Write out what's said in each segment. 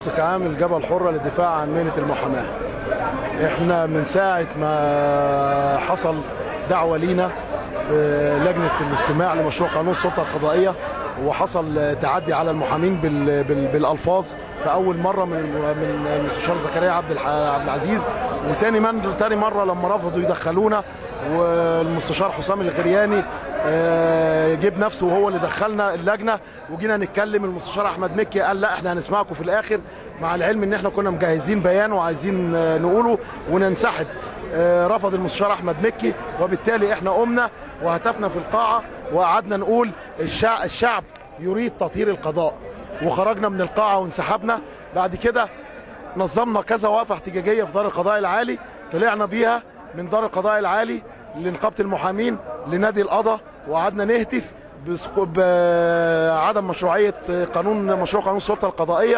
كعامل جبل حرة للدفاع عن مهنة المحاماة احنا من ساعة ما حصل دعوة لينا في لجنة الاستماع لمشروع قانون السلطة القضائية وحصل تعدي على المحامين بال بال بالالفاظ في اول مره من من المستشار زكريا عبد الح- عبد العزيز وتاني من تاني مره لما رفضوا يدخلونا والمستشار حسام الغرياني آه، جيب نفسه وهو اللي دخلنا اللجنه وجينا نتكلم المستشار احمد مكي قال لا احنا هنسمعكم في الاخر مع العلم ان احنا كنا مجهزين بيان وعايزين آه، نقوله وننسحب آه، رفض المستشار احمد مكي وبالتالي احنا قمنا وهتفنا في القاعه وقعدنا نقول الشعب الشعب يريد تطهير القضاء وخرجنا من القاعه وانسحبنا بعد كده نظمنا كذا وقفه احتجاجيه في دار القضاء العالي طلعنا بيها من دار القضاء العالي لنقابه المحامين لنادي القضاء وقعدنا نهتف بسقو- بعدم مشروعيه قانون مشروع قانون السلطه القضائيه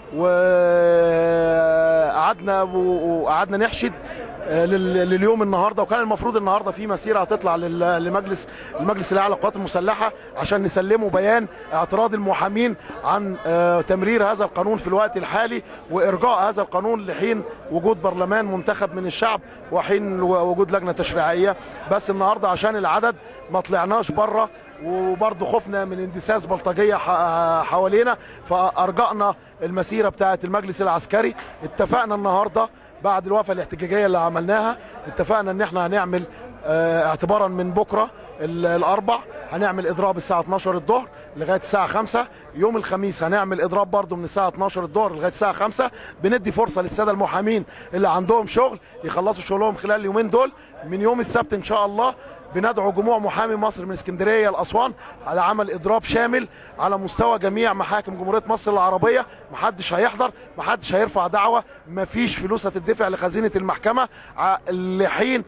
وقعدنا وقعدنا نحشد آه، لل- لليوم النهارده وكان المفروض النهارده في مسيره هتطلع لل- لمجلس المجلس الاعلى للقوات المسلحه عشان نسلمه بيان اعتراض المحامين عن آه، تمرير هذا القانون في الوقت الحالي وارجاء هذا القانون لحين وجود برلمان منتخب من الشعب وحين وجود لجنه تشريعيه بس النهارده عشان العدد ما طلعناش بره وبرضه خفنا من اندساس بلطجيه ح- حوالينا فارجأنا المسيره بتاعه المجلس العسكري اتفقنا النهارده بعد الوقفه الاحتجاجيه اللي عملناها اتفقنا ان احنا هنعمل اه اعتبارا من بكره ال- الاربع هنعمل اضراب الساعه 12 الظهر لغايه الساعه 5 يوم الخميس هنعمل اضراب برضو من الساعه 12 الظهر لغايه الساعه 5 بندي فرصه للساده المحامين اللي عندهم شغل يخلصوا شغلهم خلال اليومين دول من يوم السبت ان شاء الله بندعو جموع محامي مصر من اسكندريه لاسوان على عمل اضراب شامل على مستوى جميع محاكم جمهوريه مصر العربيه محدش هيحضر محدش هيرفع دعوه مفيش فلوس هتدفع لخزينه المحكمه ع- لحين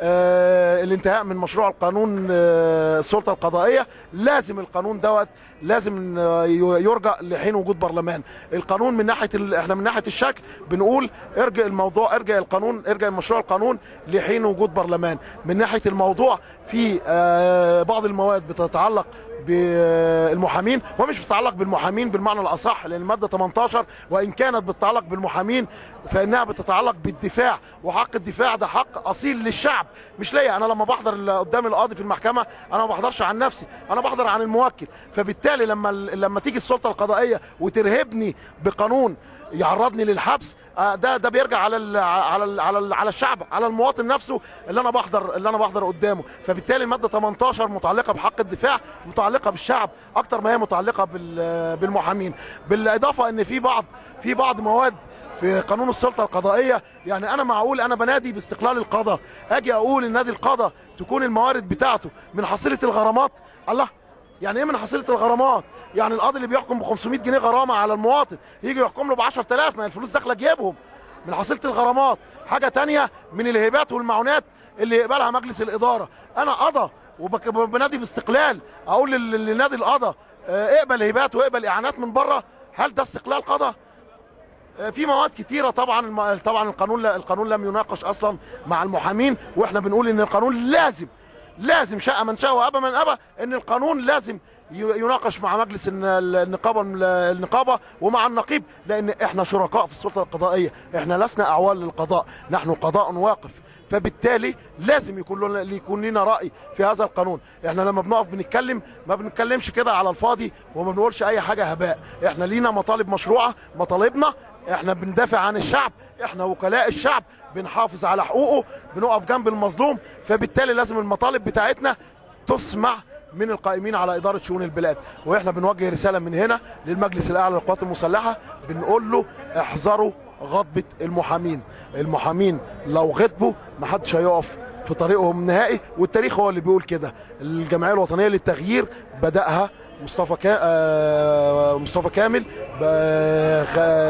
آه الانتهاء من مشروع القانون آه السلطه القضائيه لازم القانون دوت لازم آه، ي- يرجع لحين وجود برلمان القانون من ناحيه ال... احنا من ناحيه الشكل بنقول ارجع الموضوع ارجع القانون ارجع مشروع القانون لحين وجود برلمان من ناحيه الموضوع في آه بعض المواد بتتعلق بالمحامين ومش بتتعلق بالمحامين بالمعنى الاصح لان الماده 18 وان كانت بتتعلق بالمحامين فانها بتتعلق بالدفاع وحق الدفاع ده حق اصيل للشعب مش ليا انا لما بحضر ال- قدام القاضي في المحكمه انا ما بحضرش عن نفسي انا بحضر عن الموكل فبالتالي لما ال- لما تيجي السلطه القضائيه وترهبني بقانون يعرضني للحبس آه، ده ده بيرجع على ال على ال على ال على الشعب على المواطن نفسه اللي انا بحضر اللي انا بحضر قدامه فبالتالي الماده 18 متعلقه بحق الدفاع متعلقه بالشعب اكتر ما هي متعلقه بال- بالمحامين بالاضافه ان في بعض في بعض مواد في قانون السلطه القضائيه يعني انا معقول انا بنادي باستقلال القضاء اجي اقول ان نادي القضاء تكون الموارد بتاعته من حصيله الغرامات الله يعني ايه من حصيله الغرامات يعني القاضي اللي بيحكم ب 500 جنيه غرامه على المواطن يجي يحكم له ب 10000 ما الفلوس داخله جيبهم من حصيله الغرامات حاجه تانية من الهبات والمعونات اللي يقبلها مجلس الاداره انا قضى وبنادي باستقلال اقول لل- لنادي القضاء آه، اقبل هبات واقبل اعانات من بره هل ده استقلال قضاء آه، في مواد كتيره طبعا الم- طبعا القانون لا- القانون لم يناقش اصلا مع المحامين واحنا بنقول ان القانون لازم لازم شاء من شاء وابى من ابى ان القانون لازم ي- يناقش مع مجلس الن- النقابه النقابه ومع النقيب لان احنا شركاء في السلطه القضائيه احنا لسنا اعوان للقضاء نحن قضاء واقف فبالتالي لازم يكون لنا يكون لنا راي في هذا القانون احنا لما بنقف بنتكلم ما بنتكلمش كده على الفاضي وما بنقولش اي حاجه هباء احنا لينا مطالب مشروعه مطالبنا احنا بندافع عن الشعب احنا وكلاء الشعب بنحافظ على حقوقه بنقف جنب المظلوم فبالتالي لازم المطالب بتاعتنا تسمع من القائمين على إدارة شؤون البلاد وإحنا بنوجه رسالة من هنا للمجلس الأعلى للقوات المسلحة بنقول له احذروا غضبة المحامين المحامين لو غضبوا محدش هيقف في طريقهم نهائي والتاريخ هو اللي بيقول كده الجمعية الوطنية للتغيير بدأها مصطفى كا... آه، مصطفى كامل ب-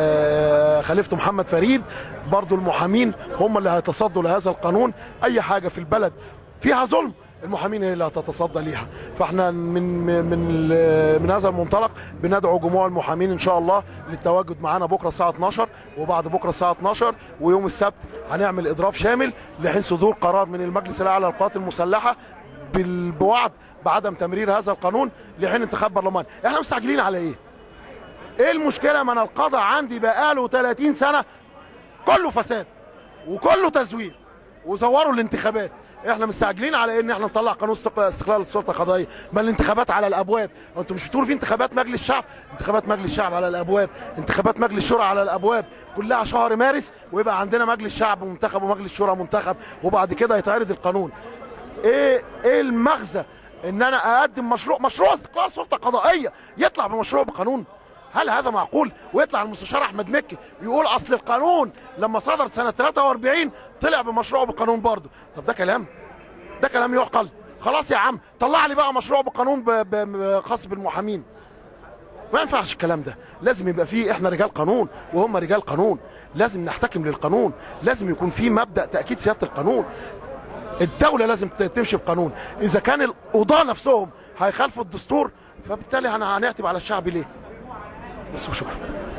خ- خليفته محمد فريد برضو المحامين هم اللي هيتصدوا لهذا القانون اي حاجه في البلد فيها ظلم المحامين هي اللي هتتصدى ليها فاحنا من من من, من هذا المنطلق بندعو جموع المحامين ان شاء الله للتواجد معانا بكره الساعه 12 وبعد بكره الساعه 12 ويوم السبت هنعمل اضراب شامل لحين صدور قرار من المجلس الاعلى للقوات المسلحه بال- بوعد بعدم تمرير هذا القانون لحين انتخاب برلمان احنا مستعجلين على ايه ايه المشكله ما انا القضاء عندي بقاله 30 سنه كله فساد وكله تزوير وزوروا الانتخابات احنا مستعجلين على ان احنا نطلع قانون استق- استقلال السلطه القضائيه ما الانتخابات على الابواب انتوا مش بتقولوا في انتخابات مجلس الشعب انتخابات مجلس الشعب على الابواب انتخابات مجلس الشورى على الابواب كلها شهر مارس ويبقى عندنا مجلس شعب منتخب ومجلس شورى منتخب وبعد كده يتعرض القانون ايه ايه المغزى ان انا اقدم مشروع مشروع استقلال سلطه قضائيه يطلع بمشروع بقانون هل هذا معقول ويطلع المستشار احمد مكي يقول اصل القانون لما صدر سنه 43 طلع بمشروع بقانون برضه طب ده كلام ده كلام يعقل خلاص يا عم طلع لي بقى مشروع بقانون ب- ب- خاص بالمحامين ما ينفعش الكلام ده لازم يبقى فيه احنا رجال قانون وهم رجال قانون لازم نحتكم للقانون لازم يكون في مبدا تاكيد سياده القانون الدولة لازم ت- تمشي بقانون إذا كان القضاة نفسهم هيخالفوا الدستور فبالتالي هن- هنعتب على الشعب ليه؟ بس وشكرا